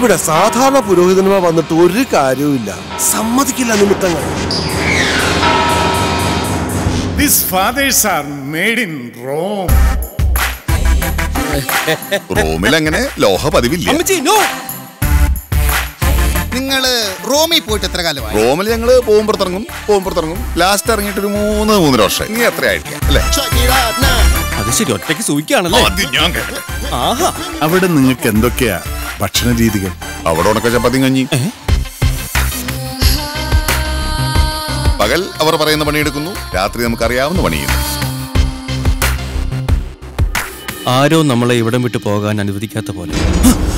ഇവിടെ സാധാരണ പുരോഹിതന്മാർ വന്നിട്ട് ഒരു കാര്യവുമില്ല സമ്മതിക്കില്ല നിമിത്തങ്ങൾ These fathers are made in Rome. റോമിൽ അങ്ങനെ ലോഹ പതിവില്ല അമ്മച്ചി നോ നിങ്ങള് റോമിൽ പോയിട്ട് എത്ര കാലമായി റോമിൽ ഞങ്ങള് പോകുമ്പോഴത്തിറങ്ങും പോകുമ്പോഴത്തിറങ്ങും ലാസ്റ്റ് ഇറങ്ങിയിട്ട് ഒരു മൂന്ന് മൂന്നര വർഷം ഇനി എത്ര ആയിരിക്കാം അല്ലേ അത് ശരി ഒറ്റയ്ക്ക് സൂയിക്കാണല്ലേ ആദ്യം ഞാൻ കേട്ടെ ആഹാ അവിടെ നിങ്ങൾക്ക് എന്തൊക്കെയാ ഭക്ഷണ രീതികൾ അവിടെ ഉണക്ക ചപ്പാത്തി കഞ്ഞി പകൽ അവർ പറയുന്ന പണിയെടുക്കുന്നു രാത്രി നമുക്ക് അറിയാവുന്ന പണി ചെയ്യുന്നു ആരോ നമ്മളെ ഇവിടം വിട്ട് പോകാൻ അനുവദിക്കാത്ത പോലെ